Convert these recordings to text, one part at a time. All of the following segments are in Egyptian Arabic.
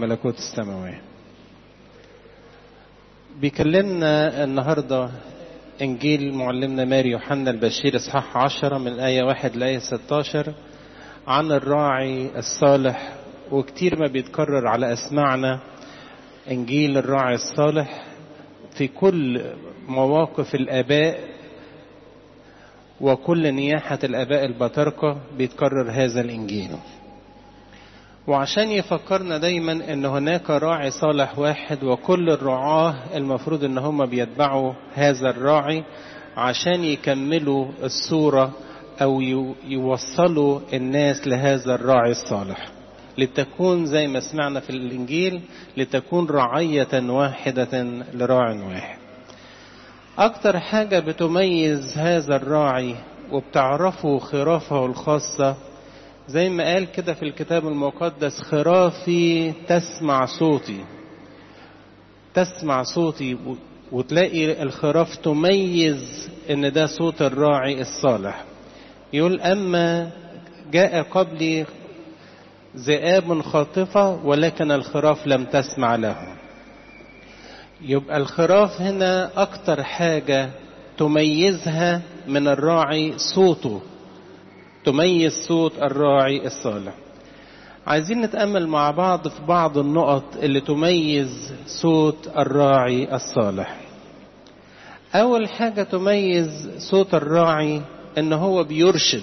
ملكوت السماوات بيكلمنا النهاردة إنجيل معلمنا ماري يوحنا البشير إصحاح عشرة من الآية واحد لآية 16 عن الراعي الصالح وكتير ما بيتكرر على أسمعنا إنجيل الراعي الصالح في كل مواقف الآباء وكل نياحة الآباء البطاركة بيتكرر هذا الإنجيل وعشان يفكرنا دايما ان هناك راعي صالح واحد وكل الرعاة المفروض ان هم بيتبعوا هذا الراعي عشان يكملوا الصورة او يوصلوا الناس لهذا الراعي الصالح لتكون زي ما سمعنا في الانجيل لتكون رعية واحدة لراع واحد اكتر حاجة بتميز هذا الراعي وبتعرفه خرافه الخاصة زي ما قال كده في الكتاب المقدس خرافي تسمع صوتي تسمع صوتي وتلاقي الخراف تميز ان ده صوت الراعي الصالح يقول اما جاء قبلي ذئاب خاطفة ولكن الخراف لم تسمع له يبقى الخراف هنا اكتر حاجة تميزها من الراعي صوته تميز صوت الراعي الصالح عايزين نتأمل مع بعض في بعض النقط اللي تميز صوت الراعي الصالح أول حاجة تميز صوت الراعي إن هو بيرشد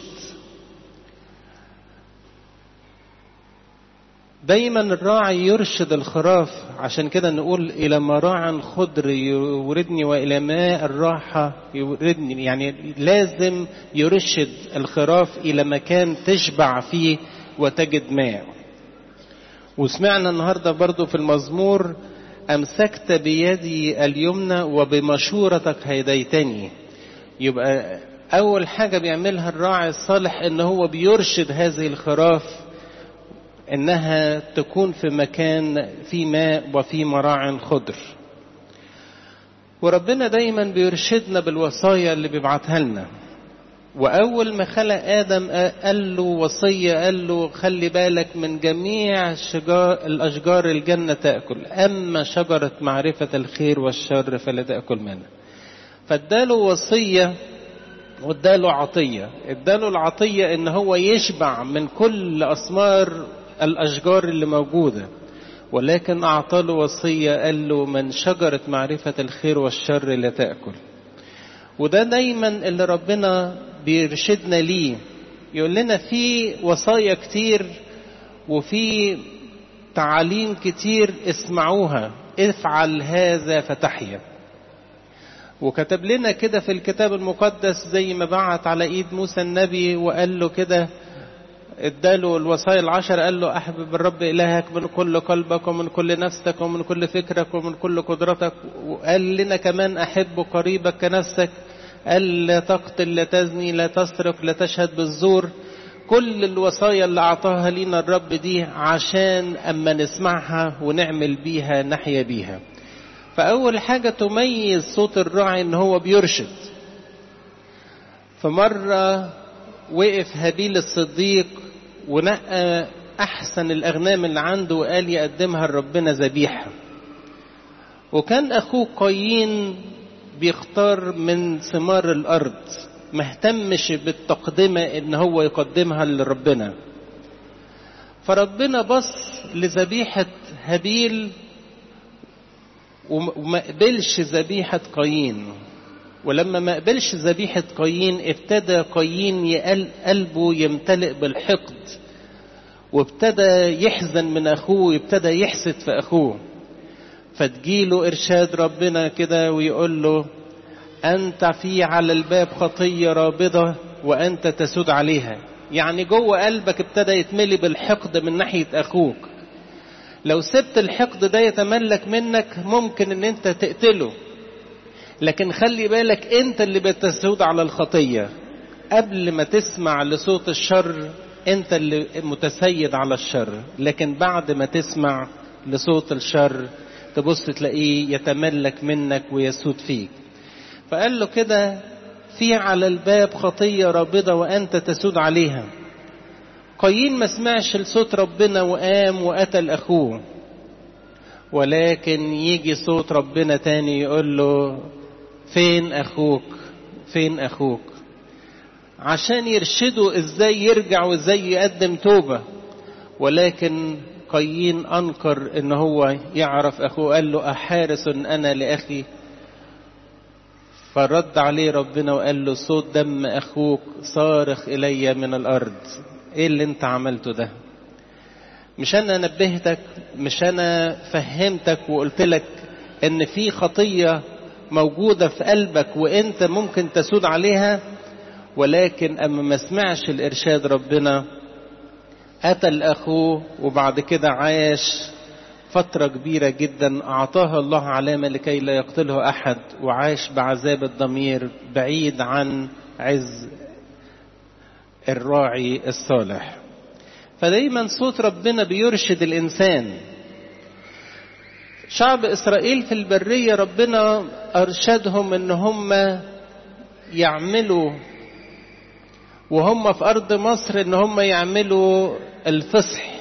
دايما الراعي يرشد الخراف عشان كده نقول إلى مراع خضر يوردني وإلى ماء الراحة يوردني يعني لازم يرشد الخراف إلى مكان تشبع فيه وتجد ماء وسمعنا النهاردة برضو في المزمور أمسكت بيدي اليمنى وبمشورتك هديتني يبقى أول حاجة بيعملها الراعي الصالح إن هو بيرشد هذه الخراف انها تكون في مكان في ماء وفي مراع خضر وربنا دايما بيرشدنا بالوصايا اللي بيبعتها لنا واول ما خلق ادم قال له وصيه قال له خلي بالك من جميع شجار الاشجار الجنه تاكل اما شجره معرفه الخير والشر فلا تاكل منها فاداله وصيه واداله عطيه اداله العطيه ان هو يشبع من كل اسمار الأشجار اللي موجودة ولكن أعطى له وصية قال له من شجرة معرفة الخير والشر لا تأكل وده دايما اللي ربنا بيرشدنا ليه يقول لنا في وصايا كتير وفي تعاليم كتير اسمعوها افعل هذا فتحيا وكتب لنا كده في الكتاب المقدس زي ما بعت على ايد موسى النبي وقال له كده اداله الوصايا العشر قال له احبب الرب الهك من كل قلبك ومن كل نفسك ومن كل فكرك ومن كل قدرتك وقال لنا كمان احب قريبك كنفسك قال لا تقتل لا تزني لا تسرق لا تشهد بالزور كل الوصايا اللي اعطاها لنا الرب دي عشان اما نسمعها ونعمل بيها نحيا بيها فاول حاجه تميز صوت الراعي ان هو بيرشد فمره وقف هابيل الصديق ونقى احسن الاغنام اللي عنده وقال يقدمها لربنا ذبيحه وكان اخوه قايين بيختار من ثمار الارض ما اهتمش بالتقدمه ان هو يقدمها لربنا فربنا بص لذبيحه هابيل وما قبلش ذبيحه قايين ولما ما قبلش ذبيحة قايين ابتدى قايين قلبه يمتلئ بالحقد وابتدى يحزن من أخوه وابتدى يحسد في أخوه فتجيله إرشاد ربنا كده ويقول له أنت في على الباب خطية رابضة وأنت تسود عليها يعني جوه قلبك ابتدى يتملي بالحقد من ناحية أخوك لو سبت الحقد ده يتملك منك ممكن ان انت تقتله لكن خلي بالك انت اللي بتسود على الخطية قبل ما تسمع لصوت الشر انت اللي متسيد على الشر لكن بعد ما تسمع لصوت الشر تبص تلاقيه يتملك منك ويسود فيك فقال له كده في على الباب خطية رابضة وأنت تسود عليها قايين ما سمعش لصوت ربنا وقام وقتل أخوه ولكن يجي صوت ربنا تاني يقول له فين اخوك فين اخوك عشان يرشده ازاي يرجع وازاي يقدم توبة ولكن قايين انكر ان هو يعرف اخوه قال له احارس انا لاخي فرد عليه ربنا وقال له صوت دم اخوك صارخ الي من الارض ايه اللي انت عملته ده مش انا نبهتك مش انا فهمتك وقلت لك ان في خطيه موجوده في قلبك وانت ممكن تسود عليها ولكن اما ما سمعش الارشاد ربنا قتل اخوه وبعد كده عاش فترة كبيرة جدا أعطاها الله علامة لكي لا يقتله أحد وعاش بعذاب الضمير بعيد عن عز الراعي الصالح فدايما صوت ربنا بيرشد الإنسان شعب إسرائيل في البرية ربنا أرشدهم إن هم يعملوا وهم في أرض مصر إن هم يعملوا الفصح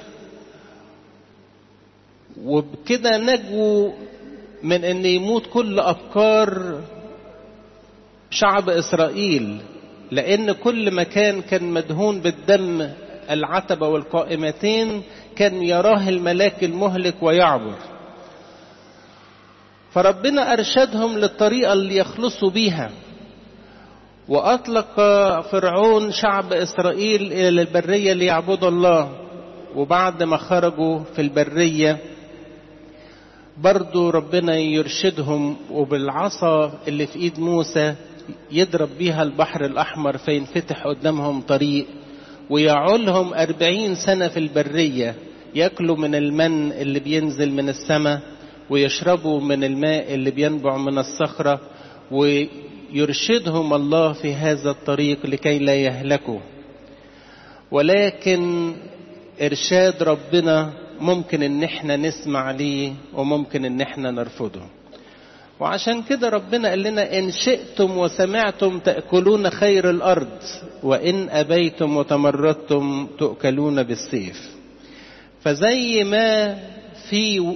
وبكده نجوا من ان يموت كل افكار شعب اسرائيل لان كل مكان كان مدهون بالدم العتبه والقائمتين كان يراه الملاك المهلك ويعبر فربنا ارشدهم للطريقه اللي يخلصوا بيها واطلق فرعون شعب اسرائيل الى البريه ليعبدوا الله وبعد ما خرجوا في البريه برضو ربنا يرشدهم وبالعصا اللي في ايد موسى يضرب بيها البحر الأحمر فينفتح قدامهم طريق ويعولهم أربعين سنة في البرية يأكلوا من المن اللي بينزل من السماء ويشربوا من الماء اللي بينبع من الصخرة ويرشدهم الله في هذا الطريق لكي لا يهلكوا ولكن إرشاد ربنا ممكن ان احنا نسمع ليه وممكن ان احنا نرفضه وعشان كده ربنا قال لنا ان شئتم وسمعتم تاكلون خير الارض وان ابيتم وتمردتم تؤكلون بالسيف فزي ما في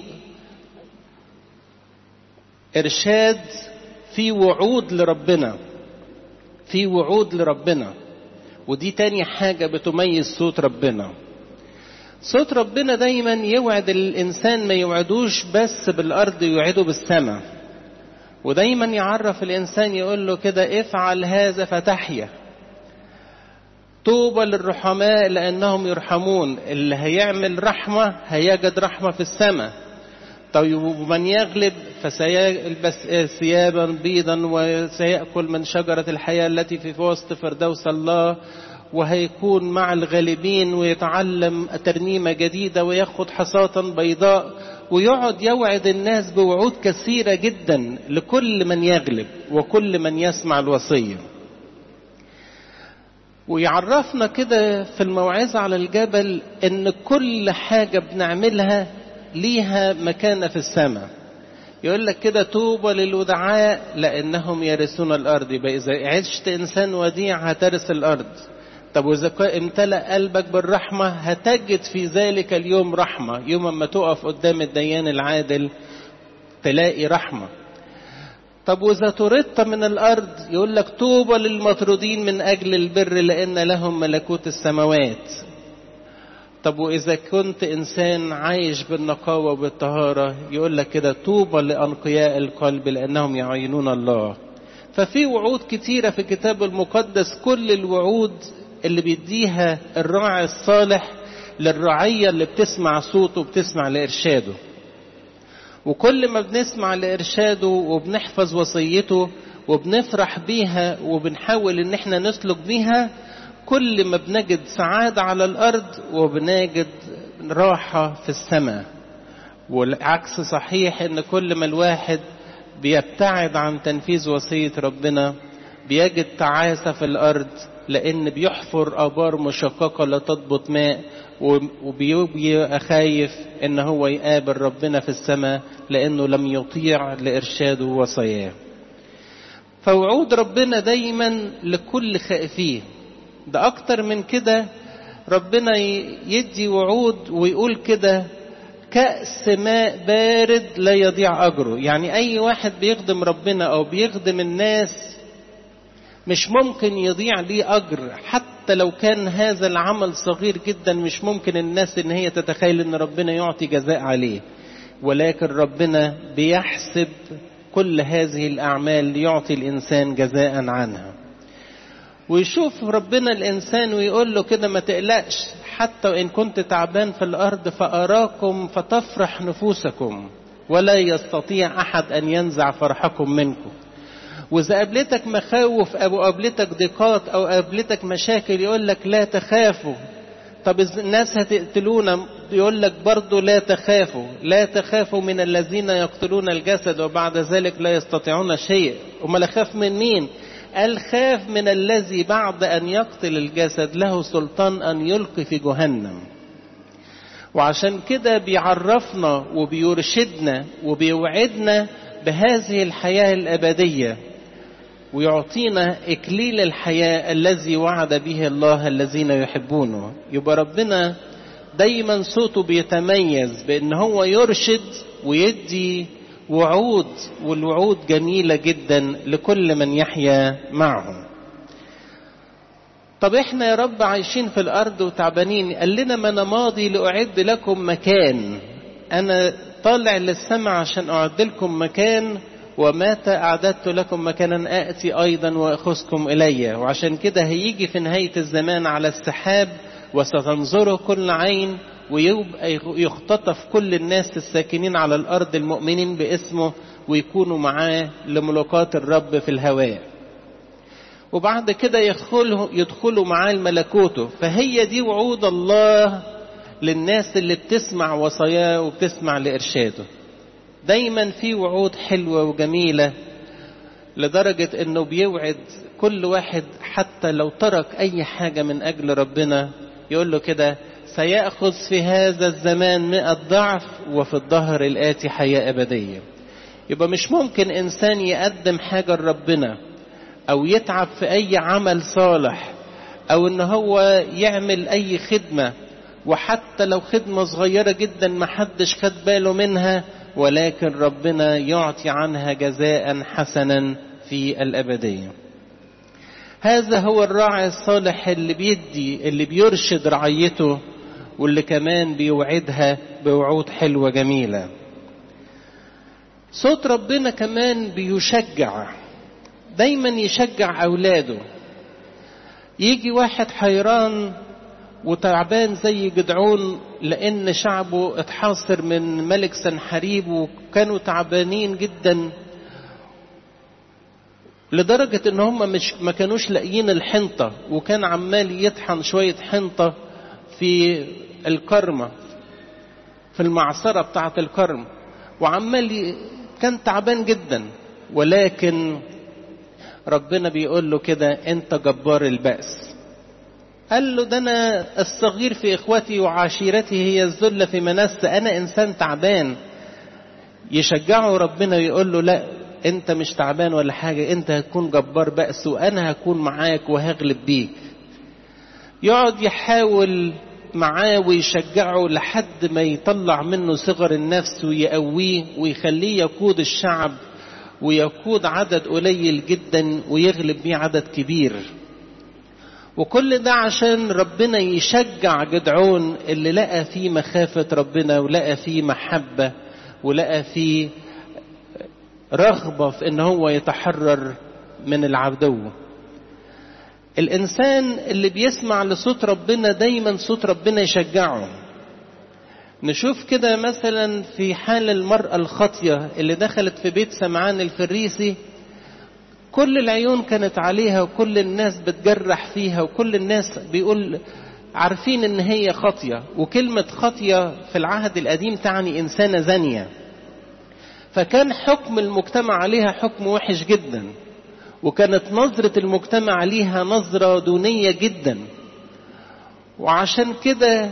ارشاد في وعود لربنا في وعود لربنا ودي تاني حاجة بتميز صوت ربنا صوت ربنا دايما يوعد الإنسان ما يوعدوش بس بالأرض يوعده بالسماء ودايما يعرف الإنسان يقول له كده افعل هذا فتحيا طوبى للرحماء لأنهم يرحمون اللي هيعمل رحمة هيجد رحمة في السماء طيب ومن يغلب فسيلبس ثيابا بيضا وسيأكل من شجرة الحياة التي في وسط فردوس الله وهيكون مع الغالبين ويتعلم ترنيمة جديدة وياخد حصاة بيضاء ويقعد يوعد الناس بوعود كثيرة جدا لكل من يغلب وكل من يسمع الوصية ويعرفنا كده في الموعظة على الجبل ان كل حاجة بنعملها ليها مكانة في السماء يقول لك كده طوبى للودعاء لانهم يرثون الارض يبقى اذا عشت انسان وديع هترث الارض طب واذا امتلأ قلبك بالرحمة هتجد في ذلك اليوم رحمة يوم ما تقف قدام الديان العادل تلاقي رحمة طب واذا طردت من الارض يقول لك طوبى للمطرودين من اجل البر لان لهم ملكوت السماوات طب واذا كنت انسان عايش بالنقاوه وبالطهاره يقول لك كده طوبى لانقياء القلب لانهم يعينون الله ففي وعود كتيره في الكتاب المقدس كل الوعود اللي بيديها الراعي الصالح للرعيه اللي بتسمع صوته وبتسمع لارشاده وكل ما بنسمع لارشاده وبنحفظ وصيته وبنفرح بيها وبنحاول ان احنا نسلك بيها كل ما بنجد سعادة على الأرض وبنجد راحة في السماء والعكس صحيح ان كل ما الواحد بيبتعد عن تنفيذ وصية ربنا بيجد تعاسة في الأرض لأن بيحفر آبار مشققة لا تضبط ماء وبيبقى خايف ان هو يقابل ربنا في السماء لأنه لم يطيع لإرشاده وصاياه فوعود ربنا دايما لكل خائفيه ده أكتر من كده ربنا يدي وعود ويقول كده كأس ماء بارد لا يضيع أجره يعني أي واحد بيخدم ربنا أو بيخدم الناس مش ممكن يضيع ليه أجر حتى لو كان هذا العمل صغير جدا مش ممكن الناس إن هي تتخيل إن ربنا يعطي جزاء عليه ولكن ربنا بيحسب كل هذه الأعمال ليعطي الإنسان جزاء عنها ويشوف ربنا الإنسان ويقول له كده ما تقلقش حتى وإن كنت تعبان في الأرض فأراكم فتفرح نفوسكم ولا يستطيع أحد أن ينزع فرحكم منكم وإذا قابلتك مخاوف أو قابلتك ضيقات أو قابلتك مشاكل يقول لك لا تخافوا طب الناس هتقتلونا يقول لك برضه لا تخافوا لا تخافوا من الذين يقتلون الجسد وبعد ذلك لا يستطيعون شيء امال اخاف من مين قال خاف من الذي بعد ان يقتل الجسد له سلطان ان يلقي في جهنم وعشان كده بيعرفنا وبيرشدنا وبيوعدنا بهذه الحياه الابديه ويعطينا إكليل الحياة الذي وعد به الله الذين يحبونه يبقى ربنا دايما صوته بيتميز بأن هو يرشد ويدي وعود والوعود جميلة جدا لكل من يحيا معه طب احنا يا رب عايشين في الأرض وتعبانين قال لنا ما أنا ماضي لأعد لكم مكان أنا طالع للسماء عشان أعد لكم مكان ومتى أعددت لكم مكانا آتي أيضا وأخذكم إلي وعشان كده هيجي في نهاية الزمان على السحاب وستنظره كل عين ويبقى يختطف كل الناس الساكنين على الأرض المؤمنين باسمه ويكونوا معاه لملوكات الرب في الهواء وبعد كده يدخلوا يدخلوا معاه الملكوته فهي دي وعود الله للناس اللي بتسمع وصاياه وبتسمع لإرشاده دايما في وعود حلوة وجميلة لدرجة انه بيوعد كل واحد حتى لو ترك اي حاجة من اجل ربنا يقول له كده سيأخذ في هذا الزمان مئة ضعف وفي الظهر الآتي حياة أبدية يبقى مش ممكن إنسان يقدم حاجة لربنا أو يتعب في أي عمل صالح أو إن هو يعمل أي خدمة وحتى لو خدمة صغيرة جدا محدش خد باله منها ولكن ربنا يعطي عنها جزاء حسنا في الأبدية هذا هو الراعي الصالح اللي بيدي اللي بيرشد رعيته واللي كمان بيوعدها بوعود حلوة جميلة صوت ربنا كمان بيشجع دايما يشجع أولاده يجي واحد حيران وتعبان زي جدعون لأن شعبه اتحاصر من ملك سنحريب وكانوا تعبانين جدا لدرجة ان هم مش ما كانوش لاقيين الحنطة وكان عمال يطحن شوية حنطة في الكرمة في المعصرة بتاعة الكرم وعمال كان تعبان جدا ولكن ربنا بيقول له كده انت جبار البأس قال له ده انا الصغير في اخوتي وعشيرتي هي الذله في منس انا انسان تعبان يشجعه ربنا ويقول له لا انت مش تعبان ولا حاجه انت هتكون جبار بأس وانا هكون معاك وهغلب بيك يقعد يحاول معاه ويشجعه لحد ما يطلع منه صغر النفس ويقويه ويخليه يقود الشعب ويقود عدد قليل جدا ويغلب بيه عدد كبير وكل ده عشان ربنا يشجع جدعون اللي لقى فيه مخافة ربنا ولقى فيه محبة ولقى فيه رغبة في ان هو يتحرر من العدو الانسان اللي بيسمع لصوت ربنا دايما صوت ربنا يشجعه نشوف كده مثلا في حال المرأة الخاطية اللي دخلت في بيت سمعان الفريسي كل العيون كانت عليها وكل الناس بتجرح فيها وكل الناس بيقول عارفين ان هي خاطية وكلمة خاطية في العهد القديم تعني انسانة زانية فكان حكم المجتمع عليها حكم وحش جدا وكانت نظرة المجتمع عليها نظرة دونية جدا وعشان كده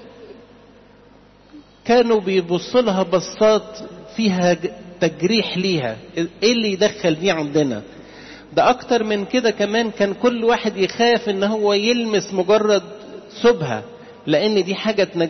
كانوا بيبصوا لها بصات فيها تجريح ليها ايه اللي يدخل دي عندنا ده اكتر من كده كمان كان كل واحد يخاف ان هو يلمس مجرد سبهة لان دي حاجة